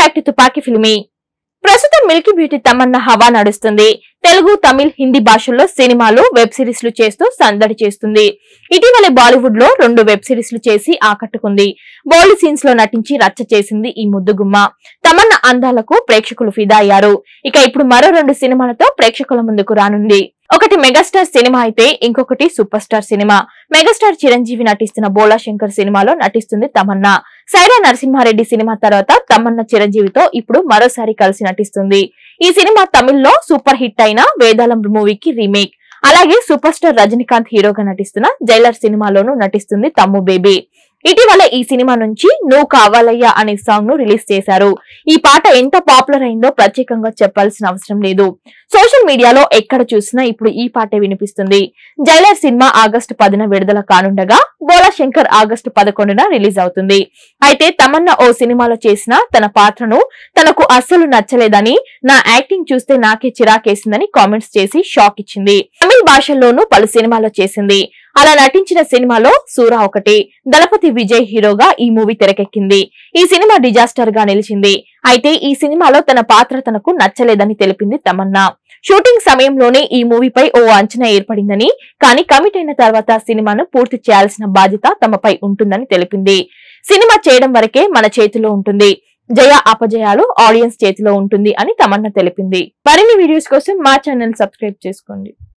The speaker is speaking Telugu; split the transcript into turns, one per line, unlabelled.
బ్యాక్ టు తుపాకీ ఫిల్మీ ప్రస్తుతం మిల్కీ బ్యూటీ తమన్నా హవా నడుస్తుంది తెలుగు తమిళ్ హిందీ భాషల్లో సినిమాలు వెబ్ సిరీస్లు చేస్తూ సందడి చేస్తుంది ఇటీవలే బాలీవుడ్ లో రెండు వెబ్ సిరీస్లు చేసి ఆకట్టుకుంది బోల్డ్ సీన్స్ లో నటించి రచ్చ చేసింది ఈ ముద్దుగుమ్మ తమన్నా అందాలకు ప్రేక్షకులు ఫిదా అయ్యారు ఇక ఇప్పుడు మరో రెండు సినిమాలతో ప్రేక్షకుల ముందుకు రానుంది ఒకటి మెగాస్టార్ సినిమా అయితే ఇంకొకటి super star cinema megastar Chiranjeevi నటిస్తున్న బోలా శంకర్ సినిమాలో నటిస్తుంది తమన్నా సైరా నరసింహారెడ్డి సినిమా తర్వాత తమన్నా చిరంజీవితో ఇప్పుడు మరోసారి కలిసి నటిస్తుంది ఈ సినిమా తమిళ్లో సూపర్ హిట్ అయిన వేదాలం మూవీకి రీమేక్ అలాగే సూపర్ స్టార్ రజనీకాంత్ హీరోగా నటిస్తున్న జైలర్ సినిమాలోనూ నటిస్తుంది తమ్ము బేబీ ఇటీవల ఈ సినిమా నుంచి నువ్వు కావాలయ్యా అనే సాంగ్ ను రిలీజ్ చేశారు ఈ పాట ఎంత పాపులర్ అయిందో ప్రత్యేకంగా చెప్పాల్సిన అవసరం లేదు సోషల్ మీడియాలో ఎక్కడ చూసినా ఇప్పుడు ఈ పాటే వినిపిస్తుంది జైలర్ సినిమా ఆగస్టు పదిన విడుదల కానుండగా బోలా శంకర్ ఆగస్టు పదకొండున రిలీజ్ అవుతుంది అయితే తమన్నా ఓ సినిమాలో చేసిన తన పాత్రను తనకు అస్సలు నచ్చలేదని నా యాక్టింగ్ చూస్తే నాకే చిరాకేసిందని కామెంట్స్ చేసి షాక్ ఇచ్చింది తమిళ భాషల్లోనూ పలు సినిమాలో చేసింది అలా నటించిన సినిమాలో సూరా ఒకటి దళపతి విజయ్ హీరోగా ఈ మూవీ తెరకెక్కింది ఈ సినిమా డిజాస్టర్ గా నిలిచింది అయితే ఈ సినిమాలో తన పాత్ర తనకు నచ్చలేదని తెలిపింది తమన్నా షూటింగ్ సమయంలోనే ఈ మూవీపై ఓ అంచనా ఏర్పడిందని కానీ కమిట్ అయిన తర్వాత సినిమాను పూర్తి చేయాల్సిన బాధ్యత తమపై ఉంటుందని తెలిపింది సినిమా చేయడం వరకే మన చేతిలో ఉంటుంది జయ అపజయాలు ఆడియన్స్ చేతిలో ఉంటుంది అని తమన్నా తెలిపింది మరిన్ని వీడియోస్ కోసం మా ఛానల్ సబ్స్క్రైబ్ చేసుకోండి